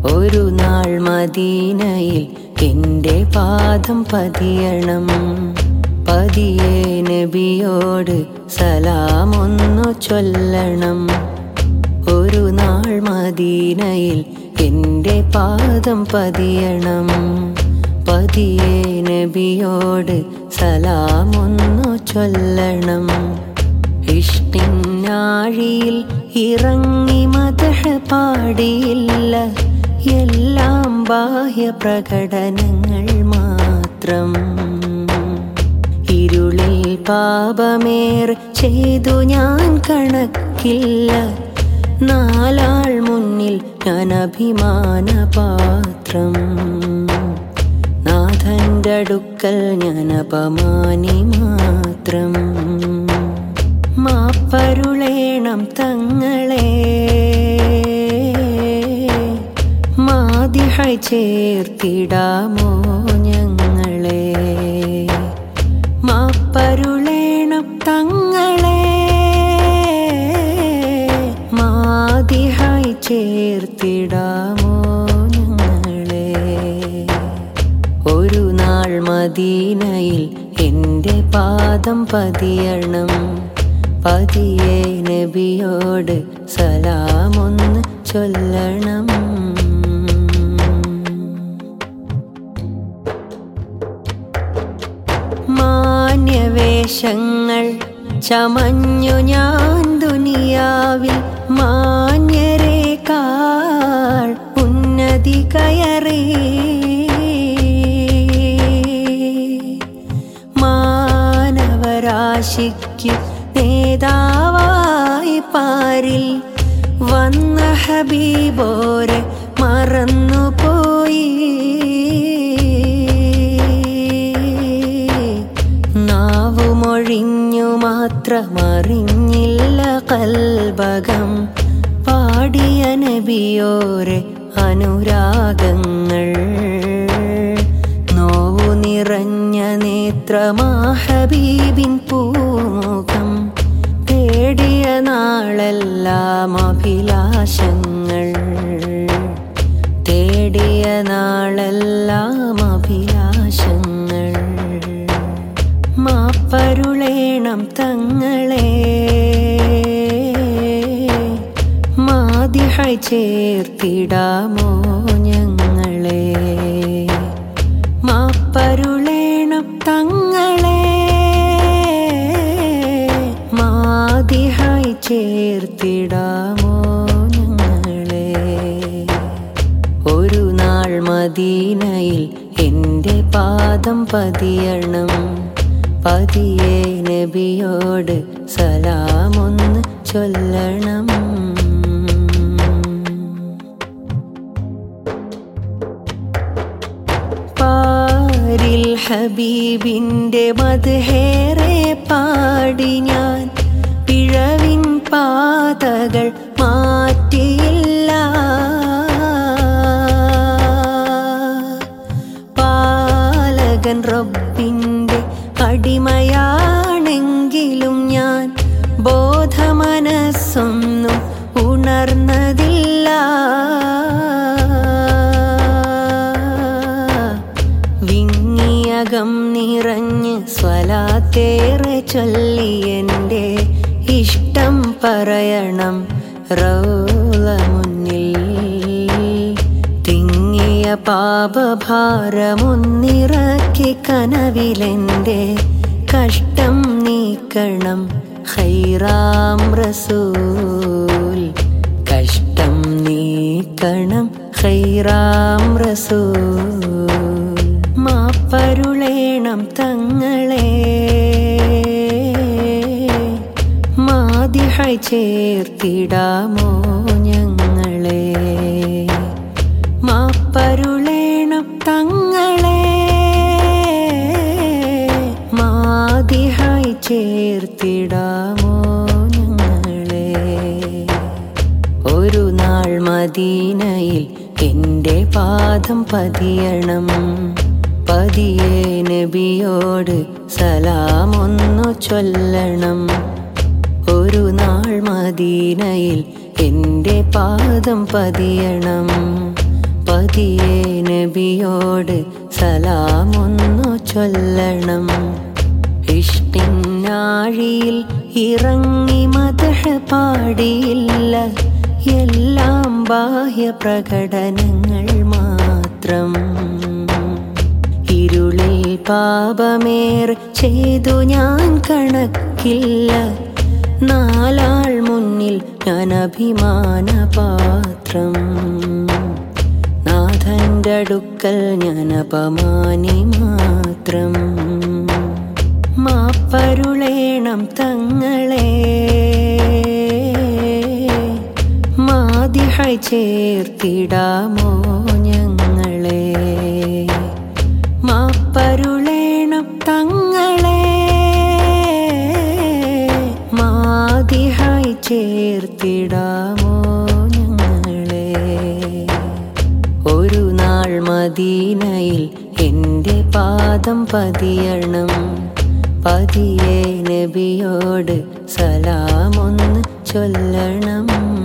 ഒരു നാൾ മദീനയിൽ എൻ്റെ പാദം പതിയണം പതിയെ നബിയോട് സലാമൊന്നു ചൊല്ലണം ഒരു നാൾ മദീനയിൽ എൻ്റെ പാദം പതിയണം പതിയെ നബിയോട് സലാമൊന്നു ചൊല്ലണം ഇഷ്ടിനാഴിയിൽ ഇറങ്ങി മതഹ പാടിയില്ല എല്ലാം ബാഹ്യ പ്രകടനങ്ങൾ മാത്രം ഇരുളിൽ പാപമേറെ ചെയ്തു ഞാൻ കണക്കില്ല നാലാൾ മുന്നിൽ ഞാൻ അഭിമാന പാത്രം നാഥന്റെ അടുക്കൽ ഞാൻ അപമാനി മാത്രം മാപ്പരുളേണം തങ്ങളെ മാതിഹായി ചേർത്തിടാമോ ഞങ്ങളെ മാപ്പരുളേണം തങ്ങളെ മാതിഹായി ചേർത്തിടാമോ ഞങ്ങളെ ഒരു നാൾ മദീനയിൽ എൻ്റെ പാദം പതിയണം പതിയെ നബിയോട് സലാമൊന്ന് ചൊല്ലണം മാന്യവേഷങ്ങൾ ചമഞ്ഞു ഞാൻ ദുനിയാവിൽ മാന്യരേക്കാൾ ഉന്നതി കയറി മാനവരാശിക്ക് നേതാവായി പാരിൽ വന്ന ഹബീബോരെ മറന്നുപോയി നാവുമൊഴിഞ്ഞു മാത്രമറിഞ്ഞില്ല കൽബകം പാടിയ നബിയോരെ അനുരാഗങ്ങൾ നോവു നിറഞ്ഞ നേത്രമാ ഹബീബിൻ പൂമുഖം തേടിയ നാളെല്ലാം അഭിലാഷങ്ങൾ തേടിയ നാളെല്ലാം അഭിലാഷങ്ങൾ മാപ്പരുളേണം തങ്ങളെ മാതിഹായി ചേർത്തിടാമോ ഞങ്ങളെ മാപ്പരുളേണം തങ്ങളെ മാതിഹായി ചേർത്തിടാമോ ഞങ്ങളെ ഒരു നാൾ മദീനയിൽ എൻ്റെ പാദം പതിയണം പതിയെ നബിയോട് സലാമൊന്ന് ചൊല്ലണം പാരിൽ ഹബീബിൻ്റെ മധുഹേറെ പാടി ഞാൻ പിഴവിൻ പാതകൾ മാറ്റിയില്ല പാലകൻ റബ്ബിൻ്റെ അടിമയാണെങ്കിലും ഞാൻ ബോധമനസ്സൊന്നും ഉണർന്നതില്ല വിങ്ങിയകം നിറഞ്ഞ് സ്വലാത്തേറെ ചൊല്ലി എൻ്റെ ഇഷ്ടം പറയണം റൗല മുന്നിൽ തിങ്ങിയ പാപഭാരമൊന്നിറക്കി കനവിലെൻ്റെ കഷ്ടം നീക്കണം ഹൈറാം റസൂൽ കഷ്ടം നീക്കണം ഹൈറാം റസൂൽ മാപ്പരുളേണം തങ്ങളെ മാതിഹായി ചേർത്തിടാമോ ഞങ്ങളെ മാപ്പരുളേണം തങ്ങളെ മാതിഹായി ചേർത്തിടാമോ ഞങ്ങളെ ഒരു നാൾ മദീനയിൽ എൻ്റെ പാദം പതിയണം പതിയെ നബിയോട് സലാമൊന്നു ചൊല്ലണം ഒരു നാൾ മദീനയിൽ എൻ്റെ പാദം പതിയണം പതിയെ നബിയോട് സലാമൊന്നു ചൊല്ലണം ഇഷ്ടിനാഴിയിൽ ഇറങ്ങി മതഹ പാടിയില്ല എല്ലാം ബാഹ്യ പ്രകടനങ്ങൾ മാത്രം ഇരുളിൽ പാപമേർ ചെയ്തു ഞാൻ കണക്കില്ല നാലാൾ മുന്നിൽ ഞാൻ അഭിമാന പാത്രം നാഥൻ്റെ അടുക്കൽ ഞാൻ അപമാനി മാത്രം മാപ്പരുളേണം തങ്ങളെ മാതിഹായി ചേർത്തിടാമോ ഞങ്ങളെ മാപ്പരുളേണം തങ്ങളെ മാതിഹായി ചേർത്തിടാമോ ഞങ്ങളെ ഒരു നാൾ മദീനയിൽ എൻ്റെ പാദം പതിയണം പതിയെ നബിയോട് സലാമൊന്ന് ചൊല്ലണം